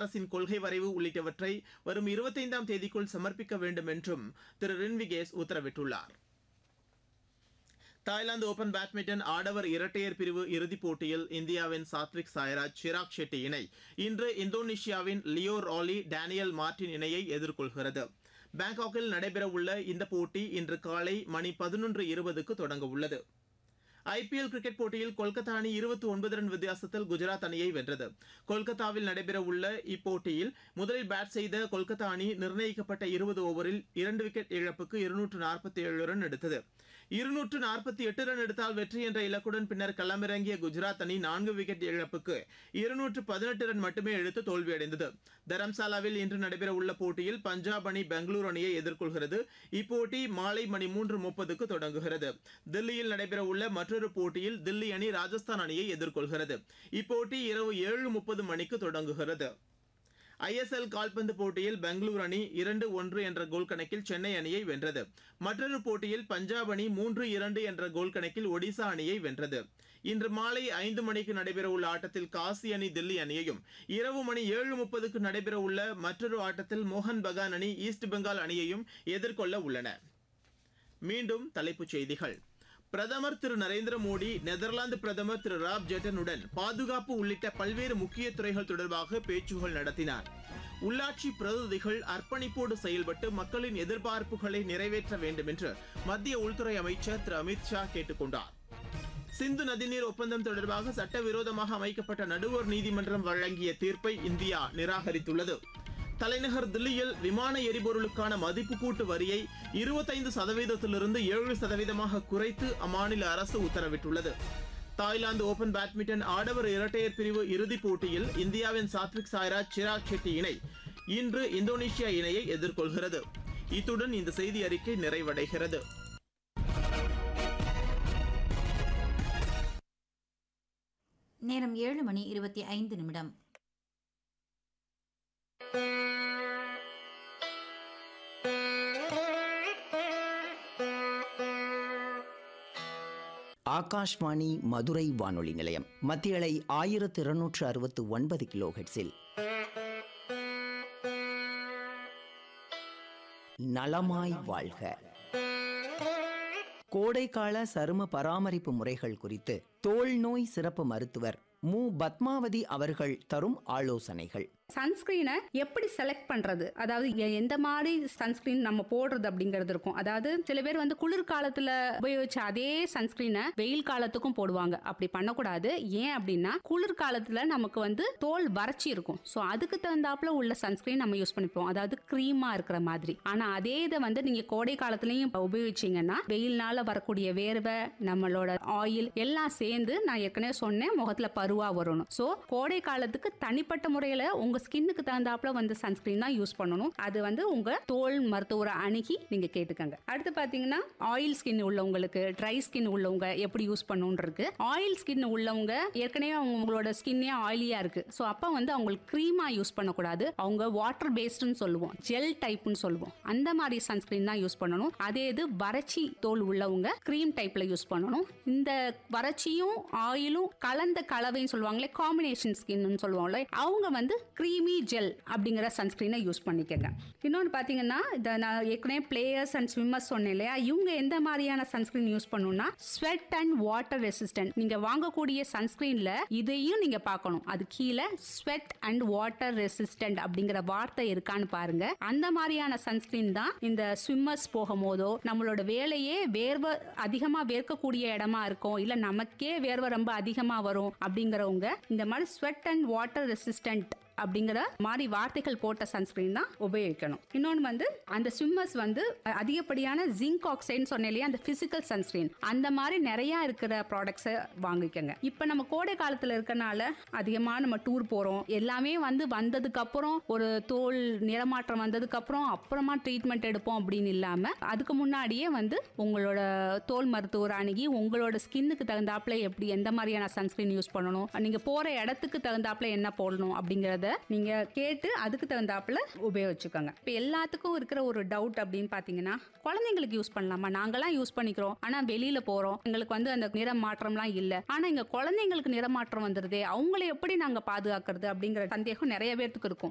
அரசின் கொள்கை வரைவு உள்ளிட்டவற்றை வரும் இருபத்தைந்தாம் தேதிக்குள் சமர்ப்பிக்க வேண்டும் என்றும் திரு ரின்விகேஸ் உத்தரவிட்டுள்ளார் தாய்லாந்து ஓபன் பேட்மிண்டன் ஆடவர் இரட்டையர் பிரிவு இறுதிப் போட்டியில் இந்தியாவின் சாத்விக் சாய்ராஜ் சிராக் ஷெட்டி இணை இன்று இந்தோனேஷியாவின் லியோ ராலி டேனியல் மார்டின் இணையை எதிர்கொள்கிறது பாங்காக்கில் நடைபெறவுள்ள இந்த போட்டி இன்று காலை மணி பதினொன்று இருபதுக்கு தொடங்க உள்ளது ஐபிஎல் கிரிக்கெட் போட்டியில் கொல்கத்தா அணி இருபத்தி ஒன்பது ரன் வித்தியாசத்தில் குஜராத் அணியை வென்றது கொல்கத்தாவில் நடைபெறவுள்ள இப்போட்டியில் முதலில் பேட் செய்த கொல்கத்தா அணி நிர்ணயிக்கப்பட்ட இருபது ஓவரில் இரண்டு விக்கெட் இழப்புக்கு இருநூற்று நாற்பத்தி ஏழு ரன் எடுத்தது இருநூற்று நாற்பத்தி எட்டு ரன் எடுத்தால் வெற்றி என்ற இலக்குடன் பின்னர் களமிறங்கிய குஜராத் அணி நான்கு விக்கெட் இழப்புக்கு இருநூற்று பதினெட்டு ரன் மட்டுமே எடுத்து தோல்வியடைந்தது தரம்சாலாவில் இன்று நடைபெறவுள்ள போட்டியில் பஞ்சாப் அணி பெங்களூரு அணியை எதிர்கொள்கிறது இப்போட்டி மாலை மணி மூன்று முப்பதுக்கு தொடங்குகிறது தில்லியில் நடைபெறவுள்ள மற்றொரு போட்டியில் தில்லி அணி ராஜஸ்தான் அணியை எதிர்கொள்கிறது இப்போட்டி இரவு ஏழு முப்பது மணிக்கு தொடங்குகிறது ஐஎஸ்எல் கால்பந்து போட்டியில் பெங்களூரு அணி இரண்டு ஒன்று என்ற கோல் கணக்கில் சென்னை அணியை வென்றது மற்றொரு போட்டியில் பஞ்சாப் அணி மூன்று இரண்டு என்ற கோல் கணக்கில் ஒடிசா அணியை வென்றது இன்று மாலை ஐந்து மணிக்கு நடைபெறவுள்ள ஆட்டத்தில் காசி அணி தில்லி அணியையும் இரவு மணி ஏழு முப்பதுக்கு நடைபெறவுள்ள மற்றொரு ஆட்டத்தில் மோகன் பகான் அணி ஈஸ்ட் பெங்கால் அணியையும் எதிர்கொள்ள உள்ளன மீண்டும் தலைப்புச் செய்திகள் பிரதமர் திரு நரேந்திர மோடி நெதர்லாந்து பிரதமர் திரு ராப் ஜெட்டனுடன் பாதுகாப்பு உள்ளிட்ட பல்வேறு முக்கிய துறைகள் தொடர்பாக பேச்சுகள் நடத்தினார் உள்ளாட்சி பிரதிநிதிகள் அர்ப்பணிப்போடு செயல்பட்டு மக்களின் எதிர்பார்ப்புகளை நிறைவேற்ற வேண்டும் என்று மத்திய உள்துறை அமைச்சர் திரு அமித் ஷா கேட்டுக் கொண்டார் சிந்து நதிநீர் ஒப்பந்தம் தொடர்பாக சட்டவிரோதமாக அமைக்கப்பட்ட நடுவர் நீதிமன்றம் வழங்கிய தீர்ப்பை இந்தியா நிராகரித்துள்ளது தலைநகர் தில்லியில் விமான எரிபொருளுக்கான மதிப்பு கூட்டு வரியை இருபத்தைந்து சதவீதத்திலிருந்து ஏழு சதவீதமாக குறைத்து அம்மாநில அரசு உத்தரவிட்டுள்ளது தாய்லாந்து ஓபன் பேட்மிண்டன் ஆடவர் இரட்டையர் பிரிவு இறுதிப் போட்டியில் இந்தியாவின் சாத்விக் சாய்ராஜ் சிராக் ஷெட்டி இணை இன்று இந்தோனேஷியா இணையை எதிர்கொள்கிறது இத்துடன் இந்த செய்தி அறிக்கை நிறைவடைகிறது நேரம் ஏழு மணி இருபத்தி ஐந்து நிமிடம் ஆகாஷ்வாணி மதுரை வானொலி நிலையம் மத்திய அலை ஆயிரத்து இருநூற்று அறுபத்து ஒன்பது கிலோ ஹெட்ஸில் நலமாய் வாழ்க கோடைக்கால சரும பராமரிப்பு முறைகள் குறித்து தோல் நோய் சிறப்பு மருத்துவர் மு பத்மாவதி அவர்கள் தரும் ஆலோசனைகள் சன்ஸ்கிரீனை எப்படி செலக்ட் பண்றது அதாவது எ- எந்த மாதிரி சன்ஸ்கிரீன் நம்ம போடுறது அப்படிங்கிறது இருக்கும் அதாவது சில பேர் வந்து குளிர்காலத்துல உபயோகிச்ச அதே சன்ஸ்கிரீனை வெயில் காலத்துக்கும் போடுவாங்க அப்படி பண்ணக்கூடாது ஏன் அப்படின்னா குளிர்காலத்துல நமக்கு வந்து தோல் வறட்சி இருக்கும் ஸோ அதுக்கு தகுந்தாப்புல உள்ள சன்ஸ்கிரீன் நம்ம யூஸ் பண்ணிப்போம் அதாவது க்ரீமா இருக்கிற மாதிரி ஆனா அதே இதை வந்து நீங்க கோடை காலத்துலயும் உபயோகிச்சீங்கன்னா வெயில்னால வரக்கூடிய வேர்வை நம்மளோட ஆயில் எல்லாம் சேர்ந்து நான் ஏற்கனவே சொன்னேன் முகத்துல பருவா வரணும் ஸோ கோடை காலத்துக்கு தனிப்பட்ட முறையில உங்க ஸ்கின்னுக்கு தகுந்தாப்புல வந்து சன்ஸ்கிரீன் தான் யூஸ் பண்ணணும் அது வந்து உங்க தோல் மருத்துவரை அணுகி நீங்க கேட்டுக்கங்க அடுத்து பாத்தீங்கன்னா ஆயில் ஸ்கின் உள்ளவங்களுக்கு ட்ரை ஸ்கின் உள்ளவங்க எப்படி யூஸ் பண்ணணுன்றது ஆயில் ஸ்கின் உள்ளவங்க ஏற்கனவே அவங்க- உங்களோட ஸ்கின்னே ஆயிலியா இருக்கு ஸோ அப்போ வந்து அவங்களுக்கு க்ரீமா யூஸ் பண்ணக்கூடாது அவங்க வாட்டர் பேஸ்டுன்னு சொல்லுவோம் ஜெல் டைப்னு சொல்லுவோம் அந்த மாதிரி சன்ஸ்கிரீன் தான் யூஸ் பண்ணணும் அதே இது வறட்சி தோல் உள்ளவங்க க்ரீம் டைப்ல யூஸ் பண்ணணும் இந்த வறட்சியும் ஆயிலும் கலந்த கலவைன்னு சொல்லுவாங்களே காம்பினேஷன் ஸ்கின்னு சொல்லுவாங்களே அவங்க வந்து க்ரீமி ஜெல் அப்படிங்கிற சன்ஸ்கிரீனை யூஸ் பண்ணிக்கங்க இன்னொன்று பார்த்தீங்கன்னா இதை நான் ஏற்கனவே பிளேயர்ஸ் அண்ட் ஸ்விம்மர்ஸ் சொன்னேன் இல்லையா இவங்க எந்த மாதிரியான சன்ஸ்கிரீன் யூஸ் பண்ணணும்னா ஸ்வெட் அண்ட் வாட்டர் ரெசிஸ்டன்ட் நீங்க வாங்கக்கூடிய சன்ஸ்கிரீன்ல இதையும் நீங்க பார்க்கணும் அது கீழே ஸ்வெட் அண்ட் வாட்டர் ரெசிஸ்டன்ட் அப்படிங்கிற வார்த்தை இருக்கான்னு பாருங்க அந்த மாதிரியான சன்ஸ்கிரீன் தான் இந்த ஸ்விம்மர்ஸ் போகும்போதோ நம்மளோட வேலையே வேர்வை அதிகமா வேர்க்கக்கூடிய இடமா இருக்கும் இல்ல நமக்கே வேர்வை ரொம்ப அதிகமா வரும் அப்படிங்கிறவங்க இந்த மாதிரி ஸ்வெட் அண்ட் வாட்டர் ரெசிஸ்டன்ட் அப்படிங்கிற மாதிரி வார்த்தைகள் போட்ட சன்ஸ்கிரீன் தான் உபயோகிக்கணும் இன்னொன்று வந்து அந்த ஸ்விம்மர்ஸ் வந்து அஹ், அதிகப்படியான ஜிங்க் ஆக்சைடுன்னு சொன்னேன் இல்லையா அந்த பிசிக்கல் சன்ஸ்கிரீன் அந்த மாதிரி நிறைய இருக்கிற ப்ராடக்ட்ஸை வாங்கிக்கோங்க இப்போ நம்ம கோடை காலத்தில் இருக்கனால அதிகமாக நம்ம டூர் போகிறோம் எல்லாமே வந்து வந்ததுக்கு அப்புறம் ஒரு தோல் நிறமாற்றம் வந்ததுக்கு அப்புறம் அப்புறமா ட்ரீட்மெண்ட் எடுப்போம் அப்படின்னு இல்லாமல் அதுக்கு முன்னாடியே வந்து உங்களோட தோல் மருத்துவர் அணுகி உங்களோட ஸ்கின்னுக்கு தகுந்தாப்புல எப்படி எந்த மாதிரியான சன்ஸ்கிரீன் யூஸ் பண்ணணும் நீங்க போற இடத்துக்கு தகுந்தாப்புல என்ன போடணும் அப்படிங்கறத நீங்க கேட்டு அதுக்கு தகுந்தாப்புல உபயோகிச்சுக்கோங்க இப்போ எல்லாத்துக்கும் இருக்கிற ஒரு டவுட் அப்படின்னு பாத்தீங்கன்னா குழந்தைங்களுக்கு யூஸ் பண்ணலாமா நாங்கெல்லாம் யூஸ் பண்ணிக்கிறோம் ஆனா வெளியில போறோம் எங்களுக்கு வந்து அந்த நிற மாற்றம்லாம் இல்ல ஆனா இங்க குழந்தைங்களுக்கு நிறமாற்றம் வந்துருதே அவங்களை எப்படி நாங்க பாதுகாக்கிறது அப்படிங்கிற சந்தேகம் நிறைய பேர்த்துக்கு இருக்கும்